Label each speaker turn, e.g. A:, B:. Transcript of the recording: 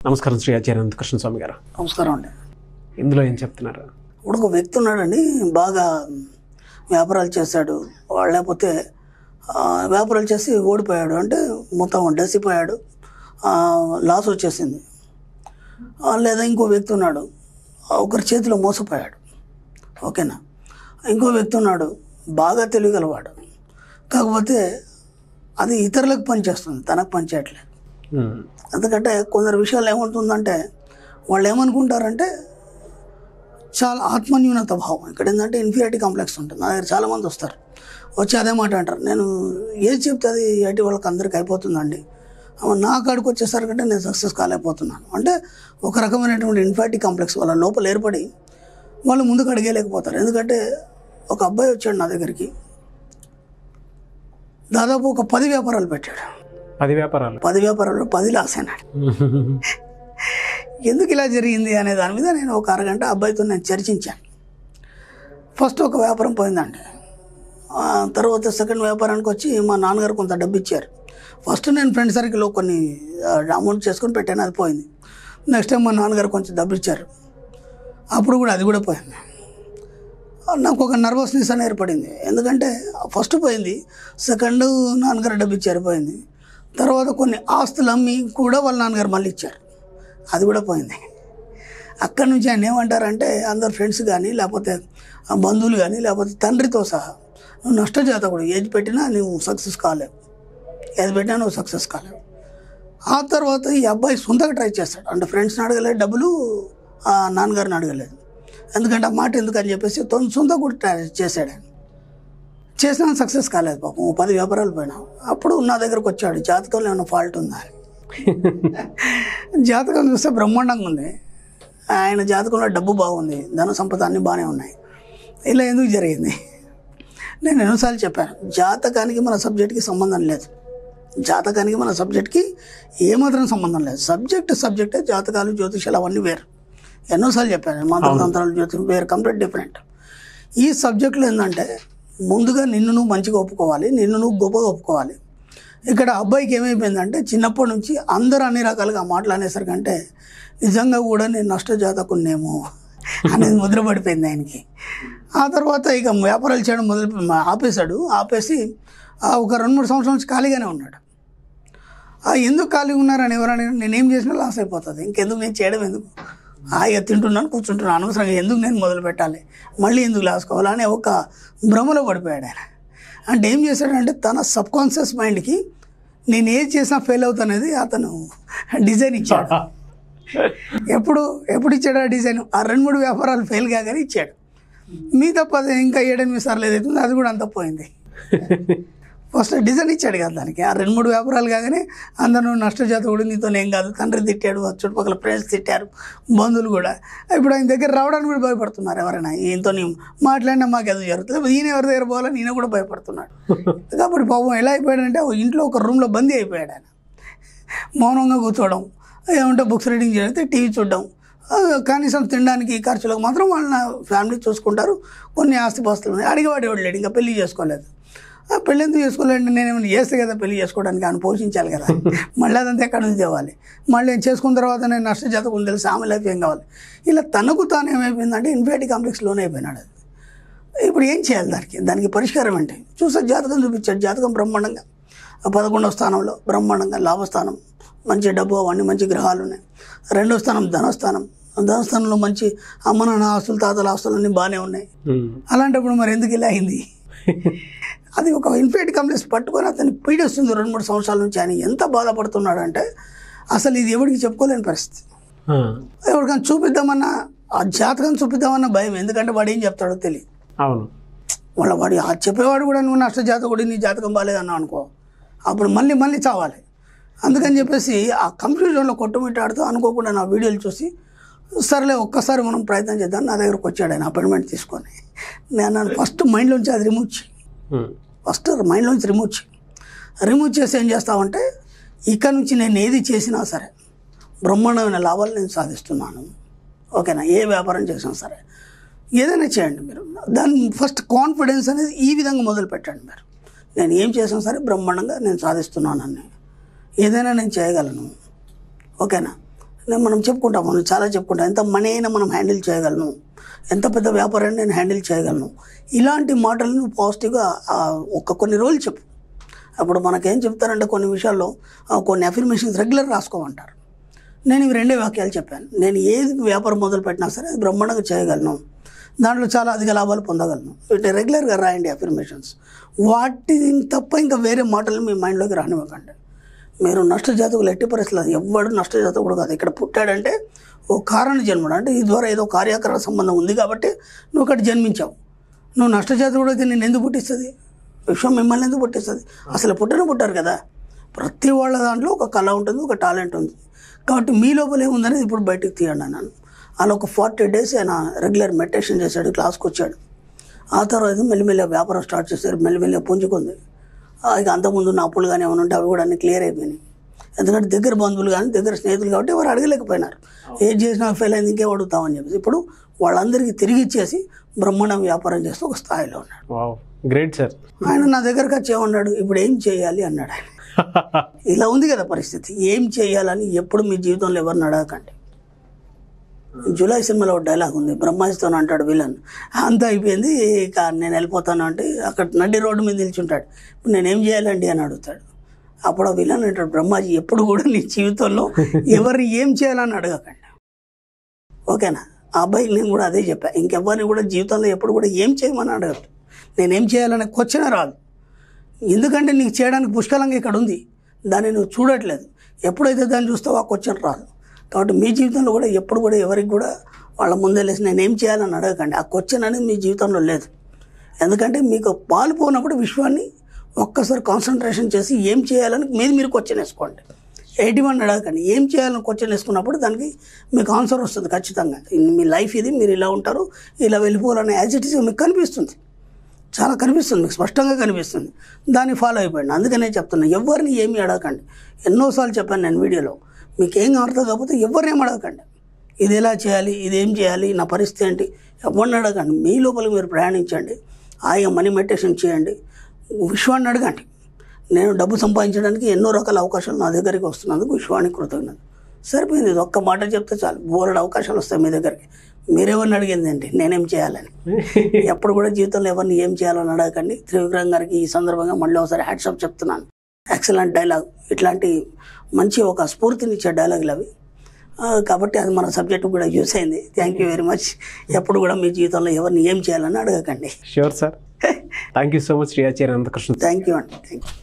A: నమస్కారం శ్రీ ఆచార్య కృష్ణ స్వామి గారు
B: నమస్కారం అండి
A: ఇందులో ఏం చెప్తున్నారు
B: ఇప్పుడు ఒక వ్యక్తి ఉన్నాడండి బాగా వ్యాపారాలు చేశాడు వాడు లేకపోతే ఆ, వ్యాపారాలు చేసి ఓడిపోయాడు అంటే మొత్తం డసిపోయాడు ఆ, లాస్ వచ్చేసింది ఆ, లేదా ఇంకో వ్యక్తి ఉన్నాడు ఆ, ఒకరి చేతిలో మోసపోయాడు ఓకేనా ఇంకో వ్యక్తి ఉన్నాడు బాగా తెలియగలవాడు కాకపోతే అది ఇతరులకు పనిచేస్తుంది తనకు పనిచేయట్లేదు
A: ఉమ్,
B: ఎందుకంటే కొందరు విషయాలు ఏముంటుందంటే వాళ్ళు ఏమనుకుంటారంటే చాలా ఆత్మన్యూనత భావం ఇక్కడ ఏంటంటే ఇన్ఫీరియారిటీ కాంప్లెక్స్ ఉంటుంది నా దగ్గర చాలామంది వస్తారు వచ్చి అదే మాట అంటారు నేను ఏది చెప్తే అది ఏటి వాళ్ళకి అందరికి అయిపోతుందండి అమ్మ, నా కాడికి వచ్చేసరికంటే నేను సక్సెస్ కాలేకపోతున్నాను అంటే ఒక రకమైనటువంటి ఇన్ఫీరియారిటీ కాంప్లెక్స్ వాళ్ళ లోపల ఏర్పడి వాళ్ళు ముందుకు అడిగేయలేకపోతారు ఎందుకంటే ఒక అబ్బాయి వచ్చాడు నా దగ్గరికి దాదాపు ఒక పది వ్యాపారాలు పెట్టాడు
A: పది వ్యాపారాలు
B: పది వ్యాపారాలు పది లాస్ అయినాడు ఎందుకు ఇలా జరిగింది అనే దాని మీద నేను ఒక అరగంట అబ్బాయితో నేను చర్చించాను ఫస్ట్ ఒక వ్యాపారం పోయిందండి ఆ తర్వాత సెకండ్ వ్యాపారానికి వచ్చి మా నాన్నగారు కొంత డబ్బు ఇచ్చారు ఫస్ట్ నేను ఫ్రెండ్ సర్కిల్లో కొన్ని అమౌంట్ చేసుకొని పెట్టాను అది పోయింది నెక్స్ట్ టైం మా నాన్నగారు కొంచెం డబ్బు ఇచ్చారు అప్పుడు కూడా అది కూడా పోయింది నాకు ఒక నర్వస్నెస్ అని ఏర్పడింది ఎందుకంటే ఫస్ట్ పోయింది సెకండ్ నాన్నగారు డబ్బు ఇచ్చారు పోయింది తర్వాత కొన్ని ఆస్తులు అమ్మి కూడా వాళ్ళ నాన్నగారు మళ్ళీ ఇచ్చారు అది కూడా పోయింది అక్కడి నుంచి ఆయన ఏమంటారంటే అందరు ఫ్రెండ్స్ కానీ లేకపోతే ఆ బంధువులు కానీ లేకపోతే తండ్రితో సహా నువ్వు నష్టజాతకుడు ఏది పెట్టినా నువ్వు సక్సెస్ కాలేవు ఏది పెట్టినా నువ్వు సక్సెస్ కాలేవు ఆ తర్వాత ఈ అబ్బాయి సొంతగా ట్రై చేస్తాడు అంటే ఫ్రెండ్స్ని అడగలేదు డబ్బులు ఆ నాన్నగారిని అడగలేదు ఎందుకంటే ఆ మాట ఎందుకు అని చెప్పేసి తొంత సొంత కూడా ట్రై చేశాడు ఆయన చేసినా సక్సెస్ కాలేదు పాపం ఓ పది వ్యాపారాలు పోయినా అప్పుడు నా దగ్గరకు వచ్చాడు జాతకంలో ఏమైనా ఫాల్ట్ ఉందా అని జాతకం చూస్తే బ్రహ్మాండంగా ఉంది ఆయన జాతకంలో డబ్బు బాగుంది ధన సంపద అన్నీ బాగానే ఉన్నాయి ఇలా ఎందుకు జరిగింది నేను ఎన్నోసార్లు చెప్పాను జాతకానికి మన సబ్జెక్ట్కి సంబంధం లేదు జాతకానికి మన సబ్జెక్ట్కి ఏమాత్రం సంబంధం లేదు సబ్జెక్ట్ సబ్జెక్టే జాతకాలు జ్యోతిషాలు అవన్నీ వేరు ఎన్నోసార్లు చెప్పాను మంత్రతంత్రాలు జ్యోతిషం వేరు కంప్లీట్ డిఫరెంట్ ఈ సబ్జెక్టులో ఏంటంటే ముందుగా నిన్ను నువ్వు మంచిగా ఒప్పుకోవాలి నిన్ను నువ్వు గొప్పగా ఒప్పుకోవాలి ఇక్కడ అబ్బాయికి ఏమైపోయిందంటే చిన్నప్పటి నుంచి అందరూ అన్ని రకాలుగా మాట్లాడేసరికంటే నిజంగా కూడా నేను నష్టజాతకున్నేమో అనేది ముద్రపడిపోయింది ఆయనకి ఆ తర్వాత ఇక వ్యాపారాలు చేయడం మొదలు ఆపేశాడు ఆపేసి ఆ ఒక రెండు మూడు సంవత్సరాల నుంచి ఖాళీగానే ఉన్నాడు ఆ ఎందుకు ఖాళీగా ఉన్నారని ఎవరైనా నేనేం చేసినా లాస్ అయిపోతుంది ఇంకెందుకు నేను చేయడం ఎందుకు హాయిగా తింటున్నాను కూర్చుంటున్నాను అనవసరంగా ఎందుకు నేను మొదలు పెట్టాలి మళ్ళీ ఎందుకు లాస్ కావాలని ఒక భ్రమలో పడిపోయాడు ఆయన అంటే ఏం చేశాడంటే తన సబ్ కాన్షియస్ మైండ్కి నేను ఏది చేసినా ఫెయిల్ అవుతానేది అతను డిజైన్ ఇచ్చాడు ఎప్పుడు ఎప్పుడు ఇచ్చాడు ఆ డిజైన్ ఆ రెండు మూడు వ్యాపారాలు ఫెయిల్ కాగానే ఇచ్చాడు మీ తప్ప అది ఇంకా ఏడెనిమిది సార్లు ఏదైతుందో అది కూడా అంత పోయింది ఫస్ట్ డిజైన్ ఇచ్చాడు కదా దానికి ఆ రెండు మూడు వ్యాపారాలు కాగానే అందరూ నష్టజాతకుడు నీతో ఏం కాదు తండ్రి తిట్టాడు ఆ చుట్టుపక్కల ఫ్రెండ్స్ తిట్టారు బంధువులు కూడా ఇప్పుడు ఆయన దగ్గర రావడానికి కూడా భయపడుతున్నారు ఎవరైనా ఈయనతో మాట్లాడినా మాకు ఎదురు జరుగుతుంది ఈయన ఎవరి దగ్గర పోవాలని ఈయన కూడా భయపడుతున్నాడు కాబట్టి పాపం ఎలా అయిపోయాడంటే ఓ ఇంట్లో ఒక రూమ్లో బందీ అయిపోయాడు ఆయన మౌనంగా కూర్చోవడం ఏమంటే బుక్స్ రీడింగ్ చేస్తే టీవీ చూడడం ఆ, కనీసం తినడానికి ఖర్చులకు మాత్రం వాళ్ళ ఫ్యామిలీ చూసుకుంటారు కొన్ని ఆస్తిపాస్తులు ఉన్నాయి అడిగేవాడు ఎవడు లేడు ఇంకా పెళ్లి చేసుకోలేదు ఆ, పెళ్లి ఎందుకు చేసుకోలేదు నేను ఏమైనా చేస్తే కదా పెళ్లి చేసుకోవడానికి ఆయన పోషించాలి కదా మళ్ళీ అదంతా ఎక్కడి నుంచి తేవాలి మళ్ళీ నేను చేసుకున్న తర్వాత నేను నష్టజాతకం తెలిసి ఆమె లైఫ్ ఏం కావాలి ఇలా తనకు తాను ఏమైపోయిందంటే ఇన్ఫినిటీ కాంప్లెక్స్ లోన్ అయిపోయినాడు అది ఇప్పుడు ఏం చేయాలి దానికి దానికి పరిష్కారం ఏంటి చూసే జాతకం చూపించాడు జాతకం బ్రహ్మాండంగా ఆ పదకొండవ స్థానంలో బ్రహ్మాండంగా లాభస్థానం మంచి డబ్బు అవన్నీ మంచి గ్రహాలు ఉన్నాయి రెండో స్థానం ధనస్థానం ధనస్థానంలో మంచి అమ్మ నాన్న ఆస్తులు తాతల ఆస్తులు అన్నీ బాగానే ఉన్నాయి
A: ఉమ్,
B: అలాంటప్పుడు మరి ఎందుకు ఇలా అయింది అది ఒక ఇన్ఫినిటీ కాంప్లెక్స్ పట్టుకొని అతన్ని పీడిస్తుంది రెండు మూడు సంవత్సరాల నుంచి ఆయన ఎంత బాధపడుతున్నాడంటే అసలు ఇది ఎవరికి చెప్పుకోలేని పరిస్థితి
A: ఆ,
B: ఎవరికైనా చూపిద్దామన్నా ఆ జాతకం చూపిద్దామన్న భయం ఎందుకంటే వాడు ఏం చెప్తాడో తెలియదు
A: అవును
B: వాళ్ళ వాడి ఆ చెప్పేవాడు కూడా నువ్వు నష్ట జాతకుడి నీ జాతకం బాగాలేదన్నావు అనుకో అప్పుడు మళ్ళీ మళ్ళీ చావాలి అందుకని చెప్పేసి ఆ కన్ఫ్యూజన్లో కొట్టుమిట్టాడుతూ అనుకోకుండా నా వీడియోలు చూసి సర్లే ఒక్కసారి మనం ప్రయత్నం చేద్దాం నా దగ్గరకు వచ్చాడు ఆయన అపాయింట్మెంట్ తీసుకొని నేను నన్ను ఫస్ట్ మైండ్లోంచి అది రిమూవ్ చేయి
A: ఉమ్,
B: ఫస్ట్ మైండ్లోంచి రిమూవ్ చేయి రిమూవ్ చేసి ఏం చేస్తావంటే ఇక్కడ నుంచి నేను ఏది చేసినా సరే బ్రహ్మాండమైన లాభాలు నేను సాధిస్తున్నాను ఓకేనా ఏ వ్యాపారం చేసినా సరే ఏదైనా చేయండి మీరు దాని ఫస్ట్ కాన్ఫిడెన్స్ అనేది ఈ విధంగా మొదలు పెట్టండి మీరు నేను ఏం చేసినా సరే బ్రహ్మాండంగా నేను సాధిస్తున్నానని ఏదైనా నేను చేయగలను ఓకేనా నేను మనం చెప్పుకుంటాం మనం చాలా చెప్పుకుంటాం ఎంత మనీ అయినా మనం హ్యాండిల్ చేయగలను ఎంత పెద్ద వ్యాపారాన్ని నేను హ్యాండిల్ చేయగలను ఇలాంటి మాటలను పాజిటివ్గా ఆ, ఒక కొన్ని రోజులు చెప్పు అప్పుడు మనకేం చెప్తారంటే కొన్ని విషయాల్లో ఆ, కొన్ని అఫర్మేషన్స్ రెగ్యులర్ రాసుకోమంటారు నేను ఇవి రెండే వాక్యాలు చెప్పాను నేను ఏది వ్యాపారం మొదలు పెట్టినా సరే అది బ్రహ్మాండంగా చేయగలను దాంట్లో చాలా అధిక లాభాలు పొందగలను వీటిని రెగ్యులర్గా రాయండి అఫర్మేషన్స్ వాటి తప్ప ఇంకా వేరే మాటలు మీ మైండ్లోకి రానివ్వకండి మీరు నష్టజాతకులు ఎట్టి పరిస్థితులు అది ఎవ్వడు నష్టజాతకుడు కాదు ఇక్కడ పుట్టాడంటే ఓ కారణ జన్ముడు అంటే ఈ ద్వారా ఏదో కార్యకరణ సంబంధం ఉంది కాబట్టి నువ్వు ఇక్కడ జన్మించావు నువ్వు నష్టజాతకుడు అయితే నేను ఎందుకు పుట్టిస్తుంది విశ్వం మిమ్మల్ని ఎందుకు పుట్టిస్తుంది అసలు పుట్టనే పుట్టారు కదా ప్రతి వాళ్ళ దాంట్లో ఒక కళ ఉంటుంది ఒక టాలెంట్ ఉంది కాబట్టి మీ లోపల ఏముందనేది ఇప్పుడు బయటికి తీయండి అన్నాను అలా ఒక ఫార్టీ డేస్ ఆయన రెగ్యులర్ మెడిటేషన్ చేశాడు క్లాస్కి వచ్చాడు ఆ తర్వాత మెల్లిమెల్లిగా వ్యాపారం స్టార్ట్ చేశారు మెల్లిమెల్లిగా పుంజుకుంది ఆ, ఇక అంతకుముందు నా అప్పులు కానీ ఏమైనా ఉంటే అవి కూడా అన్ని క్లియర్ అయిపోయినాయి ఎందుకంటే దగ్గర బంధువులు కానీ దగ్గర స్నేహితులు కాబట్టి ఎవరు అడగలేకపోయినారు ఏం చేసినా ఫెయిల్ అయింది ఇంకేం అడుగుతామని చెప్పేసి ఇప్పుడు వాళ్ళందరికీ తిరిగి ఇచ్చేసి బ్రహ్మాండం వ్యాపారం చేస్తూ ఒక స్థాయిలో ఉన్నాడు
A: వావ్ గ్రేట్ సార్
B: ఆయన నా దగ్గరకు వచ్చి ఏమన్నాడు ఇప్పుడు ఏం చేయాలి అన్నాడు ఆయన ఇలా ఉంది కదా పరిస్థితి ఏం చేయాలని ఎప్పుడు మీ జీవితంలో ఎవరిని అడగకండి జూలై సినిమాలో ఒక డైలాగ్ ఉంది బ్రహ్మాజితో అంటాడు విలన్ అంతా అయిపోయింది ఇక నేను వెళ్ళిపోతాను అంటే అక్కడ నడి రోడ్డు మీద నిల్చుంటాడు ఇప్పుడు నేనేం చేయాలండి అని అడుగుతాడు అప్పుడు ఆ విలన్ అంటాడు బ్రహ్మాజీ ఎప్పుడు కూడా నీ జీవితంలో ఎవరిని ఏం చేయాలని అడగకండి ఓకేనా ఆ అబ్బాయికి నేను కూడా అదే చెప్పాను ఇంకెవరిని కూడా జీవితంలో ఎప్పుడు కూడా ఏం చేయమని అడగదు నేనేం చేయాలనే క్వశ్చన్ రాదు ఎందుకంటే నీకు చేయడానికి పుష్కలంగా ఇక్కడ ఉంది దాన్ని నువ్వు చూడట్లేదు ఎప్పుడైతే దాన్ని చూస్తావో ఆ క్వశ్చన్ రాదు కాబట్టి మీ జీవితంలో కూడా ఎప్పుడు కూడా ఎవరికి కూడా వాళ్ళ ముందే లేసి నేను ఏం చేయాలని అడగకండి ఆ క్వశ్చన్ అనేది మీ జీవితంలో లేదు ఎందుకంటే మీకు పాలు పోనప్పుడు విశ్వాన్ని ఒక్కసారి కాన్సన్ట్రేషన్ చేసి ఏం చేయాలని మీద మీరు క్వశ్చన్ వేసుకోండి ఎయిటీ వన్ అడగకండి ఏం చేయాలని క్వశ్చన్ వేసుకున్నప్పుడు దానికి మీకు ఆన్సర్ వస్తుంది ఖచ్చితంగా ఇన్ మీ లైఫ్ ఇది మీరు ఇలా ఉంటారు ఇలా వెళ్ళిపోవాలనే యాజ్ ఇట్ ఈస్ మీకు కనిపిస్తుంది చాలా కనిపిస్తుంది మీకు స్పష్టంగా కనిపిస్తుంది దాన్ని ఫాలో అయిపోయింది అందుకనే చెప్తున్నా ఎవరిని ఏమీ అడగకండి ఎన్నోసార్లు చెప్పాను నేను వీడియోలో మీకు ఏం అర్థం కాకపోతే ఎవరిని ఏం అడగకండి ఇది ఎలా చేయాలి ఇది ఏం చేయాలి నా పరిస్థితి ఏంటి ఎవరిని అడగండి మీ లోపల మీరు ప్రయాణించండి హాయిగా మనీ మెడిటేషన్ చేయండి విశ్వాన్ని అడగండి నేను డబ్బు సంపాదించడానికి ఎన్నో రకాల అవకాశాలు నా దగ్గరికి వస్తున్నందుకు విశ్వానికి కృతజ్ఞత సరిపోయింది ఇది ఒక్క మాట చెప్తే చాలు బోలెడు అవకాశాలు వస్తాయి మీ దగ్గరికి మీరెవరిని అడిగింది ఏంటి నేనేం చేయాలని ఎప్పుడు కూడా జీవితంలో ఎవరిని ఏం చేయాలని అడగకండి త్రివిక్రమ్ గారికి ఈ సందర్భంగా మళ్ళీ ఒకసారి హ్యాట్సప్ చెప్తున్నాను ఎక్సలెంట్ డైలాగ్ ఇట్లాంటి మంచి ఒక స్ఫూర్తినిచ్చే డైలాగులు అవి ఆ, కాబట్టి అది మన సబ్జెక్ట్ కూడా యూస్ అయింది థ్యాంక్ యూ వెరీ మచ్ ఎప్పుడు కూడా మీ జీవితంలో ఎవరిని ఏం చేయాలని అడగకండి
A: sure sir thank you so much Shri Acharya Anantakrishna
B: thank you అండి థ్యాంక్ యూ